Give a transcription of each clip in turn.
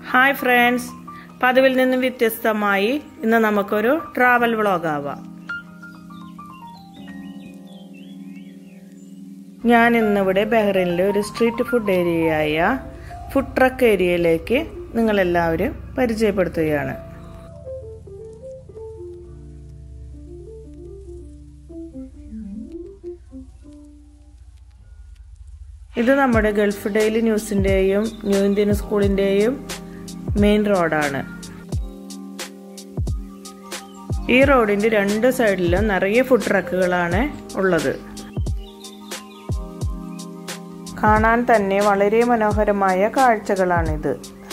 hi friends പതിവിൽ നിന്നും വ്യത്യസ്തമായി ഇന്ന് നമുക്കൊരു ട്രാവൽ വ്ളോഗ് ആവാം ഞാൻ ഇന്നിവിടെ ബഹ്റൈനിലെ ഒരു സ്ട്രീറ്റ് ഫുഡ് ഏരിയയായ ഫുഡ് ട്രക്ക് ഏരിയയിലേക്ക് നിങ്ങളെല്ലാവരും പരിചയപ്പെടുത്തുകയാണ് ഇത് നമ്മുടെ ഗൾഫ് ഡെയിലി ന്യൂസിൻ്റെയും ന്യൂ ഇന്ത്യൻ സ്കൂളിൻ്റെയും മെയിൻ റോഡാണ് ഈ റോഡിൻ്റെ രണ്ട് സൈഡിലും നിറയെ ഫുഡ് ട്രക്കുകളാണ് ഉള്ളത് കാണാൻ തന്നെ വളരെ മനോഹരമായ കാഴ്ചകളാണിത്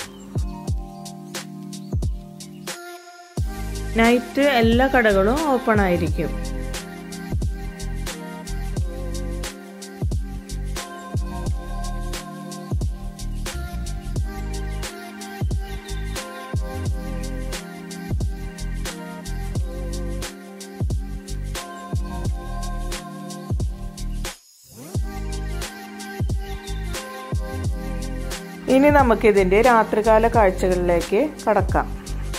നൈറ്റ് എല്ലാ കടകളും ഓപ്പൺ ആയിരിക്കും ഇനി നമുക്കിതിൻ്റെ രാത്രികാല കാഴ്ചകളിലേക്ക് കടക്കാം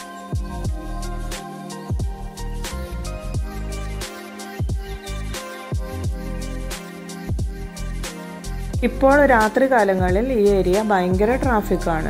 ഇപ്പോൾ രാത്രി കാലങ്ങളിൽ ഈ ഏരിയ ഭയങ്കര ട്രാഫിക്കാണ്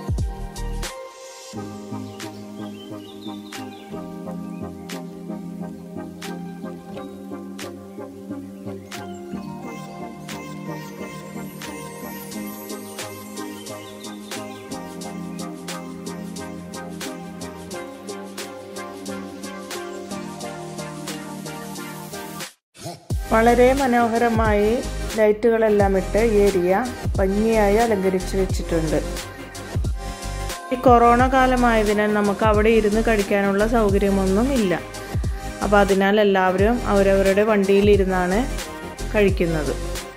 വളരെ മനോഹരമായി ലൈറ്റുകളെല്ലാം ഇട്ട് ഏരിയ ഭംഗിയായി അലങ്കരിച്ചു വെച്ചിട്ടുണ്ട് ഈ കൊറോണ കാലമായതിനാൽ നമുക്ക് അവിടെ ഇരുന്ന് കഴിക്കാനുള്ള സൗകര്യമൊന്നും ഇല്ല അപ്പോൾ അതിനാൽ എല്ലാവരും അവരവരുടെ വണ്ടിയിലിരുന്നാണ് കഴിക്കുന്നത്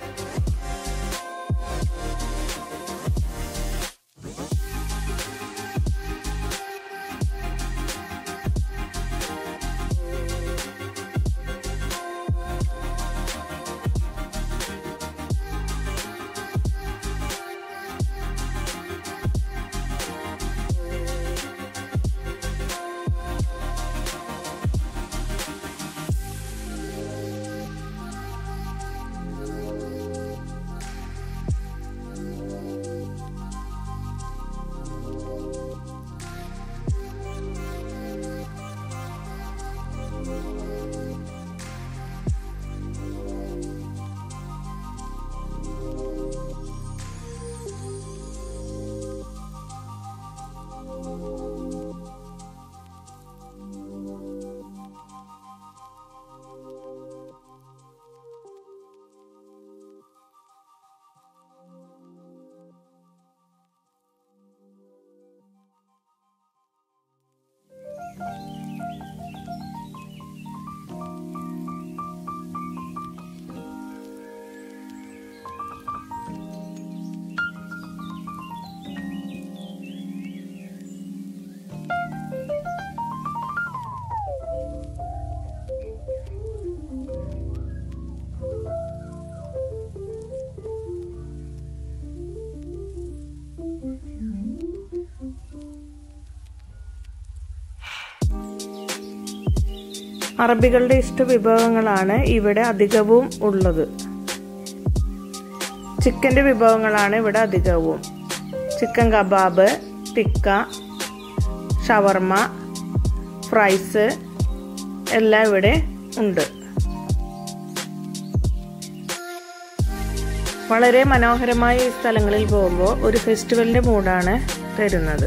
അറബികളുടെ ഇഷ്ട വിഭവങ്ങളാണ് ഇവിടെ അധികവും ഉള്ളത് ചിക്കൻ്റെ വിഭവങ്ങളാണ് ഇവിടെ അധികവും chicken kebab tikka shawarma fries എല്ലാം ഇവിടെ ഉണ്ട് വളരെ മനോഹരമായ ഈ സ്ഥലങ്ങളിൽ പോകുമ്പോൾ ഒരു ഫെസ്റ്റിവലിൻ്റെ മൂഡാണ് തരുന്നത്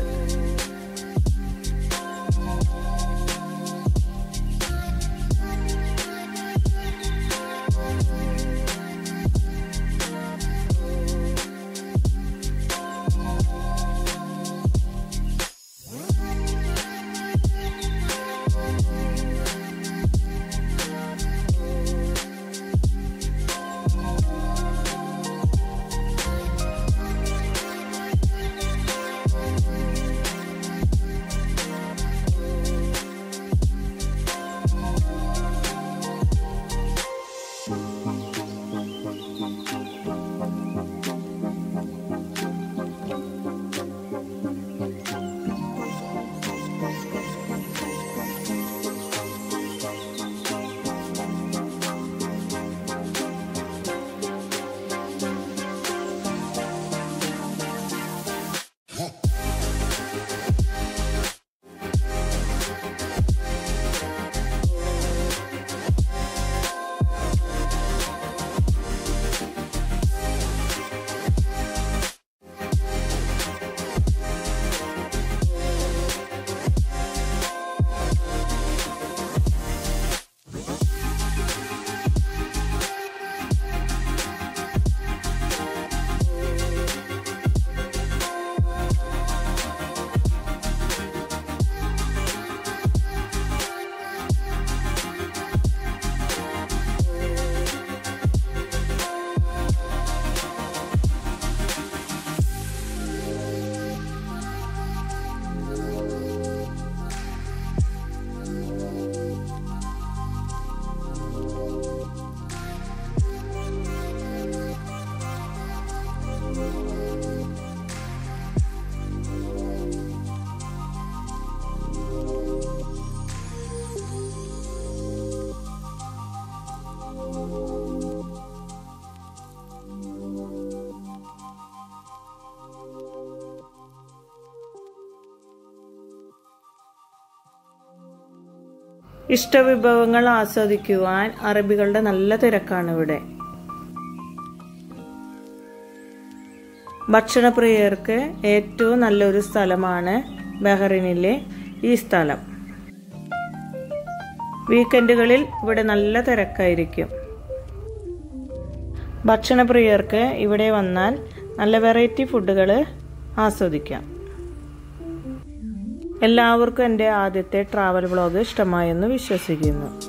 ഇഷ്ടവിഭവങ്ങൾ ആസ്വദിക്കുവാൻ അറബികളുടെ നല്ല തിരക്കാണ് ഇവിടെ ഭക്ഷണപ്രിയർക്ക് ഏറ്റവും നല്ലൊരു സ്ഥലമാണ് ബഹ്റിനിലെ ഈ സ്ഥലം വീക്കെൻഡുകളിൽ ഇവിടെ നല്ല തിരക്കായിരിക്കും ഭക്ഷണപ്രിയർക്ക് ഇവിടെ വന്നാൽ നല്ല വെറൈറ്റി ഫുഡുകൾ ആസ്വദിക്കാം എല്ലാവർക്കും എൻ്റെ ആദ്യത്തെ ട്രാവൽ വ്ളോഗ് ഇഷ്ടമായെന്ന് വിശ്വസിക്കുന്നു